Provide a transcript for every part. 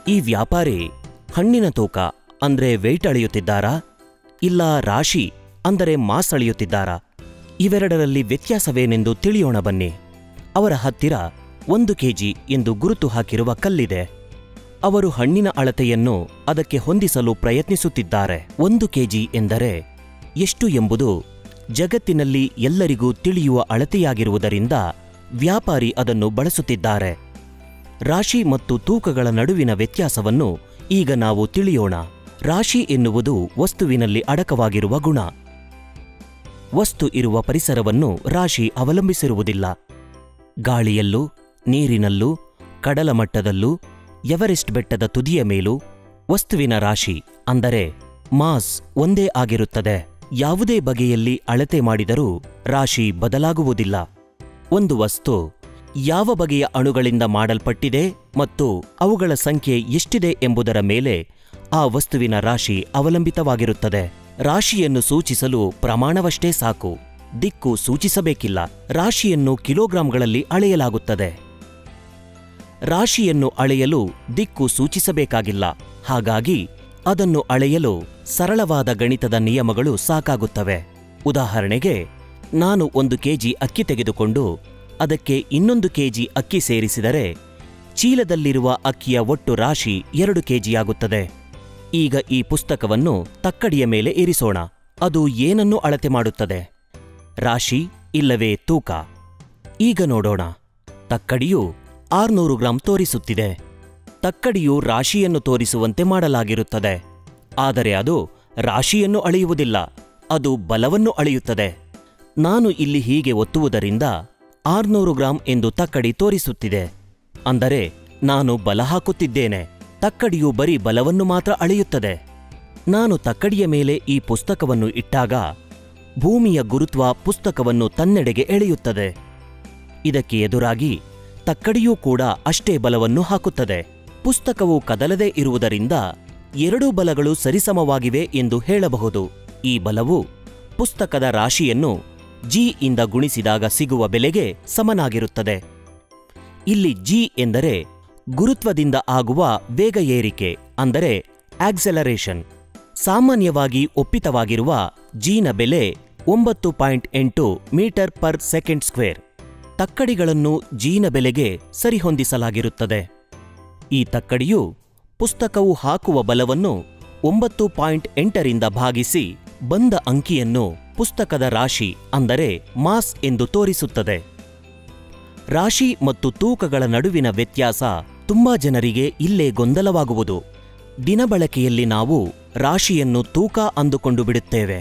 ಈ ವ್ಯಾಪಾರಿ ಹಣ್ಣಿನ ತೂಕ ಅಂದ್ರೆ ವೆಯ್ಟ್ ಅಳೆಯುತ್ತಿದ್ದಾರಾ ಇಲ್ಲ ರಾಶಿ ಅಂದರೆ ಮಾಸ್ ಅಳೆಯುತ್ತಿದ್ದಾರಾ ಇವೆರಡರಲ್ಲಿ ವ್ಯತ್ಯಾಸವೇನೆಂದು ತಿಳಿಯೋಣ ಬನ್ನಿ ಅವರ ಹತ್ತಿರ ಒಂದು ಕೆಜಿ ಎಂದು ಗುರುತು ಹಾಕಿರುವ ಕಲ್ಲಿದೆ ಅವರು ಹಣ್ಣಿನ ಅಳತೆಯನ್ನು ಅದಕ್ಕೆ ಹೊಂದಿಸಲು ಪ್ರಯತ್ನಿಸುತ್ತಿದ್ದಾರೆ ಒಂದು ಕೆಜಿ ಎಂದರೆ ಎಷ್ಟು ಎಂಬುದು ಜಗತ್ತಿನಲ್ಲಿ ಎಲ್ಲರಿಗೂ ತಿಳಿಯುವ ಅಳತೆಯಾಗಿರುವುದರಿಂದ ವ್ಯಾಪಾರಿ ಅದನ್ನು ಬಳಸುತ್ತಿದ್ದಾರೆ ರಾಶಿ ಮತ್ತು ತೂಕಗಳ ನಡುವಿನ ವ್ಯತ್ಯಾಸವನ್ನು ಈಗ ನಾವು ತಿಳಿಯೋಣ ರಾಶಿ ಎನ್ನುವುದು ವಸ್ತುವಿನಲ್ಲಿ ಅಡಕವಾಗಿರುವ ಗುಣ ವಸ್ತು ಇರುವ ಪರಿಸರವನ್ನು ರಾಶಿ ಅವಲಂಬಿಸಿರುವುದಿಲ್ಲ ಗಾಳಿಯಲ್ಲೂ ನೀರಿನಲ್ಲೂ ಕಡಲ ಮಟ್ಟದಲ್ಲೂ ಎವರೆಸ್ಟ್ ಬೆಟ್ಟದ ತುದಿಯ ಮೇಲೂ ವಸ್ತುವಿನ ರಾಶಿ ಅಂದರೆ ಮಾಸ್ ಒಂದೇ ಆಗಿರುತ್ತದೆ ಯಾವುದೇ ಬಗೆಯಲ್ಲಿ ಅಳತೆ ಮಾಡಿದರೂ ರಾಶಿ ಬದಲಾಗುವುದಿಲ್ಲ ಒಂದು ವಸ್ತು ಯಾವ ಬಗೆಯ ಅಣುಗಳಿಂದ ಮಾಡಲ್ಪಟ್ಟಿದೆ ಮತ್ತು ಅವುಗಳ ಸಂಖ್ಯೆ ಎಷ್ಟಿದೆ ಎಂಬುದರ ಮೇಲೆ ಆ ವಸ್ತುವಿನ ರಾಶಿ ಅವಲಂಬಿತವಾಗಿರುತ್ತದೆ ರಾಶಿಯನ್ನು ಸೂಚಿಸಲು ಪ್ರಮಾಣವಷ್ಟೇ ಸಾಕು ದಿಕ್ಕು ಸೂಚಿಸಬೇಕಿಲ್ಲ ರಾಶಿಯನ್ನು ಕಿಲೋಗ್ರಾಂಗಳಲ್ಲಿ ಅಳೆಯಲಾಗುತ್ತದೆ ರಾಶಿಯನ್ನು ಅಳೆಯಲು ದಿಕ್ಕು ಸೂಚಿಸಬೇಕಾಗಿಲ್ಲ ಹಾಗಾಗಿ ಅದನ್ನು ಅಳೆಯಲು ಸರಳವಾದ ಗಣಿತದ ನಿಯಮಗಳು ಸಾಕಾಗುತ್ತವೆ ಉದಾಹರಣೆಗೆ ನಾನು ಒಂದು ಕೆಜಿ ಅಕ್ಕಿ ತೆಗೆದುಕೊಂಡು ಅದಕ್ಕೆ ಇನ್ನೊಂದು ಕೆಜಿ ಅಕ್ಕಿ ಸೇರಿಸಿದರೆ ಚೀಲದಲ್ಲಿರುವ ಅಕ್ಕಿಯ ಒಟ್ಟು ರಾಶಿ ಎರಡು ಕೆಜಿಯಾಗುತ್ತದೆ ಈಗ ಈ ಪುಸ್ತಕವನ್ನು ತಕ್ಕಡಿಯ ಮೇಲೆ ಇರಿಸೋಣ ಅದು ಏನನ್ನು ಅಳತೆ ಮಾಡುತ್ತದೆ ರಾಶಿ ಇಲ್ಲವೇ ತೂಕ ಈಗ ನೋಡೋಣ ತಕ್ಕಡಿಯು ಆರ್ನೂರು ಗ್ರಾಂ ತೋರಿಸುತ್ತಿದೆ ತಕ್ಕಡಿಯು ರಾಶಿಯನ್ನು ತೋರಿಸುವಂತೆ ಮಾಡಲಾಗಿರುತ್ತದೆ ಆದರೆ ಅದು ರಾಶಿಯನ್ನು ಅಳೆಯುವುದಿಲ್ಲ ಅದು ಬಲವನ್ನು ಅಳೆಯುತ್ತದೆ ನಾನು ಇಲ್ಲಿ ಹೀಗೆ ಒತ್ತುವುದರಿಂದ ಆರ್ನೂರು ಗ್ರಾಂ ಎಂದು ತಕ್ಕಡಿ ತೋರಿಸುತ್ತಿದೆ ಅಂದರೆ ನಾನು ಬಲ ಹಾಕುತ್ತಿದ್ದೇನೆ ತಕ್ಕಡಿಯು ಬರೀ ಬಲವನ್ನು ಮಾತ್ರ ಅಳೆಯುತ್ತದೆ ನಾನು ತಕ್ಕಡಿಯ ಮೇಲೆ ಈ ಪುಸ್ತಕವನ್ನು ಇಟ್ಟಾಗ ಭೂಮಿಯ ಗುರುತ್ವ ಪುಸ್ತಕವನ್ನು ತನ್ನೆಡೆಗೆ ಎಳೆಯುತ್ತದೆ ಇದಕ್ಕೆ ಎದುರಾಗಿ ತಕ್ಕಡಿಯೂ ಕೂಡ ಅಷ್ಟೇ ಬಲವನ್ನು ಹಾಕುತ್ತದೆ ಪುಸ್ತಕವು ಕದಲದೇ ಇರುವುದರಿಂದ ಎರಡೂ ಬಲಗಳು ಸರಿಸಮವಾಗಿವೆ ಎಂದು ಹೇಳಬಹುದು ಈ ಬಲವು ಪುಸ್ತಕದ ರಾಶಿಯನ್ನು ಜಿ ಇಂದ ಗುಣಿಸಿದಾಗ ಸಿಗುವ ಬೆಲೆಗೆ ಸಮನಾಗಿರುತ್ತದೆ ಇಲ್ಲಿ ಜಿ ಎಂದರೆ ಗುರುತ್ವದಿಂದ ಆಗುವ ವೇಗ ಏರಿಕೆ ಅಂದರೆ ಆಕ್ಸೆಲರೇಷನ್ ಸಾಮಾನ್ಯವಾಗಿ ಒಪ್ಪಿತವಾಗಿರುವ ಜಿನ ಬೆಲೆ ಒಂಬತ್ತು ಪಾಯಿಂಟ್ ಎಂಟು ಮೀಟರ್ ಪರ್ ಸೆಕೆಂಡ್ ಸ್ಕ್ವೇರ್ ತಕ್ಕಡಿಗಳನ್ನು ಜೀನ ಬೆಲೆಗೆ ಸರಿಹೊಂದಿಸಲಾಗಿರುತ್ತದೆ ಈ ತಕ್ಕಡಿಯು ಪುಸ್ತಕವು ಹಾಕುವ ಬಲವನ್ನು ಒಂಬತ್ತು ಪಾಯಿಂಟ್ ಎಂಟರಿಂದ ಭಾಗಿಸಿ ಬಂದ ಅಂಕಿಯನ್ನು ಪುಸ್ತಕದ ರಾಶಿ ಅಂದರೆ ಮಾಸ್ ಎಂದು ತೋರಿಸುತ್ತದೆ ರಾಶಿ ಮತ್ತು ತೂಕಗಳ ನಡುವಿನ ವ್ಯತ್ಯಾಸ ತುಂಬಾ ಜನರಿಗೆ ಇಲ್ಲೇ ಗೊಂದಲವಾಗುವುದು ದಿನಬಳಕೆಯಲ್ಲಿ ನಾವು ರಾಶಿಯನ್ನು ತೂಕ ಅಂದುಕೊಂಡು ಬಿಡುತ್ತೇವೆ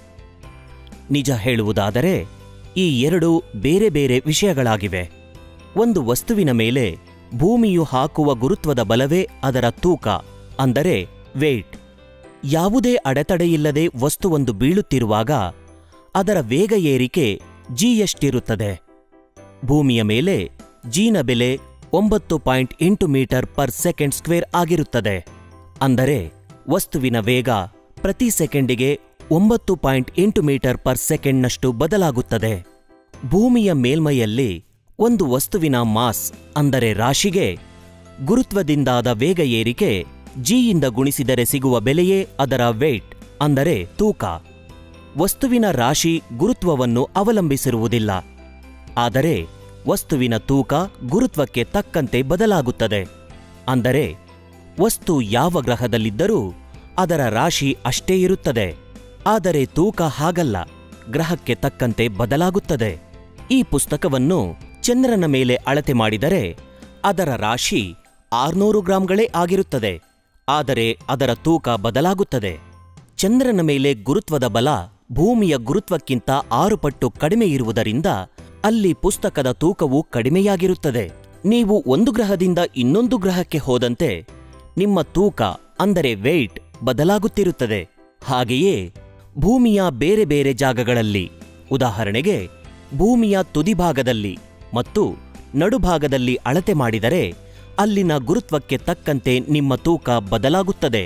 ನಿಜ ಹೇಳುವುದಾದರೆ ಈ ಎರಡು ಬೇರೆ ಬೇರೆ ವಿಷಯಗಳಾಗಿವೆ ಒಂದು ವಸ್ತುವಿನ ಮೇಲೆ ಭೂಮಿಯು ಹಾಕುವ ಗುರುತ್ವದ ಬಲವೇ ಅದರ ತೂಕ ಅಂದರೆ ವೇಟ್ ಯಾವುದೇ ಅಡೆತಡೆಯಿಲ್ಲದೆ ವಸ್ತುವೊಂದು ಬೀಳುತ್ತಿರುವಾಗ ಅದರ ವೇಗ ಏರಿಕೆ ಜಿಯಷ್ಟಿರುತ್ತದೆ ಭೂಮಿಯ ಮೇಲೆ ಜಿನ ಬೆಲೆ ಒಂಬತ್ತು ಪಾಯಿಂಟ್ ಎಂಟು ಮೀಟರ್ ಪರ್ ಸೆಕೆಂಡ್ ಸ್ಕ್ವೇರ್ ಆಗಿರುತ್ತದೆ ಅಂದರೆ ವಸ್ತುವಿನ ವೇಗ ಪ್ರತಿ ಸೆಕೆಂಡಿಗೆ ಒಂಬತ್ತು ಪಾಯಿಂಟ್ ಎಂಟು ಮೀಟರ್ ಪರ್ ಸೆಕೆಂಡ್ನಷ್ಟು ಬದಲಾಗುತ್ತದೆ ಭೂಮಿಯ ಮೇಲ್ಮೈಯಲ್ಲಿ ಒಂದು ವಸ್ತುವಿನ ಮಾಸ್ ಅಂದರೆ ರಾಶಿಗೆ ಗುರುತ್ವದಿಂದಾದ ವೇಗ ಏರಿಕೆ ಜಿಯಿಂದ ಗುಣಿಸಿದರೆ ಸಿಗುವ ಬೆಲೆಯೇ ಅದರ ವೇಟ್ ಅಂದರೆ ತೂಕ ವಸ್ತುವಿನ ರಾಶಿ ಗುರುತ್ವವನ್ನು ಅವಲಂಬಿಸಿರುವುದಿಲ್ಲ ಆದರೆ ವಸ್ತುವಿನ ತೂಕ ಗುರುತ್ವಕ್ಕೆ ತಕ್ಕಂತೆ ಬದಲಾಗುತ್ತದೆ ಅಂದರೆ ವಸ್ತು ಯಾವ ಗ್ರಹದಲ್ಲಿದ್ದರೂ ಅದರ ರಾಶಿ ಅಷ್ಟೇ ಇರುತ್ತದೆ ಆದರೆ ತೂಕ ಹಾಗಲ್ಲ ಗ್ರಹಕ್ಕೆ ತಕ್ಕಂತೆ ಬದಲಾಗುತ್ತದೆ ಈ ಪುಸ್ತಕವನ್ನು ಚಂದ್ರನ ಮೇಲೆ ಅಳತೆ ಮಾಡಿದರೆ ಅದರ ರಾಶಿ ಆರ್ನೂರು ಗ್ರಾಂಗಳೇ ಆಗಿರುತ್ತದೆ ಆದರೆ ಅದರ ತೂಕ ಬದಲಾಗುತ್ತದೆ ಚಂದ್ರನ ಮೇಲೆ ಗುರುತ್ವದ ಬಲ ಭೂಮಿಯ ಗುರುತ್ವಕ್ಕಿಂತ ಆರು ಪಟ್ಟು ಕಡಿಮೆ ಇರುವುದರಿಂದ ಅಲ್ಲಿ ಪುಸ್ತಕದ ತೂಕವು ಕಡಿಮೆಯಾಗಿರುತ್ತದೆ ನೀವು ಒಂದು ಗ್ರಹದಿಂದ ಇನ್ನೊಂದು ಗ್ರಹಕ್ಕೆ ಹೋದಂತೆ ನಿಮ್ಮ ತೂಕ ಅಂದರೆ ವೆಯ್ಟ್ ಬದಲಾಗುತ್ತಿರುತ್ತದೆ ಹಾಗೆಯೇ ಭೂಮಿಯ ಬೇರೆ ಬೇರೆ ಜಾಗಗಳಲ್ಲಿ ಉದಾಹರಣೆಗೆ ಭೂಮಿಯ ತುದಿಭಾಗದಲ್ಲಿ ಮತ್ತು ನಡುಭಾಗದಲ್ಲಿ ಅಳತೆ ಮಾಡಿದರೆ ಅಲ್ಲಿನ ಗುರುತ್ವಕ್ಕೆ ತಕ್ಕಂತೆ ನಿಮ್ಮ ತೂಕ ಬದಲಾಗುತ್ತದೆ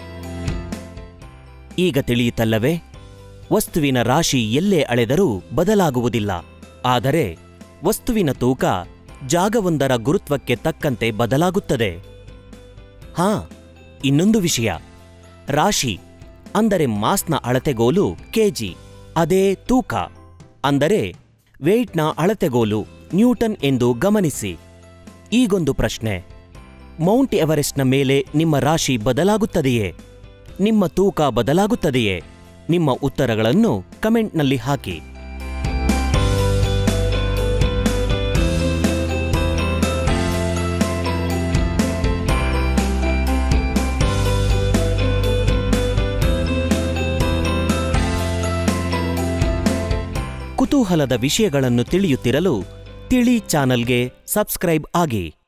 ಈಗ ತಿಳಿಯಿತಲ್ಲವೇ ವಸ್ತುವಿನ ರಾಶಿ ಎಲ್ಲೇ ಅಳೆದರೂ ಬದಲಾಗುವುದಿಲ್ಲ ಆದರೆ ವಸ್ತುವಿನ ತೂಕ ಜಾಗವೊಂದರ ಗುರುತ್ವಕ್ಕೆ ತಕ್ಕಂತೆ ಬದಲಾಗುತ್ತದೆ ಹಾ ಇನ್ನೊಂದು ವಿಷಯ ರಾಶಿ ಅಂದರೆ ಮಾಸ್ನ ಅಳತೆಗೋಲು ಕೆಜಿ ಅದೇ ತೂಕ ಅಂದರೆ ವೇಟ್ನ ಅಳತೆಗೋಲು ನ್ಯೂಟನ್ ಎಂದು ಗಮನಿಸಿ ಈಗೊಂದು ಪ್ರಶ್ನೆ ಮೌಂಟ್ ಎವರೆಸ್ಟ್ನ ಮೇಲೆ ನಿಮ್ಮ ರಾಶಿ ಬದಲಾಗುತ್ತದೆಯೇ ನಿಮ್ಮ ತೂಕ ಬದಲಾಗುತ್ತದೆಯೇ ನಿಮ್ಮ ಉತ್ತರಗಳನ್ನು ಕಮೆಂಟ್ನಲ್ಲಿ ಹಾಕಿ ಕುತೂಹಲದ ವಿಷಯಗಳನ್ನು ತಿಳಿಯುತ್ತಿರಲು ತಿಳಿ ಚಾನಲ್ಗೆ ಸಬ್ಸ್ಕ್ರೈಬ್ ಆಗಿ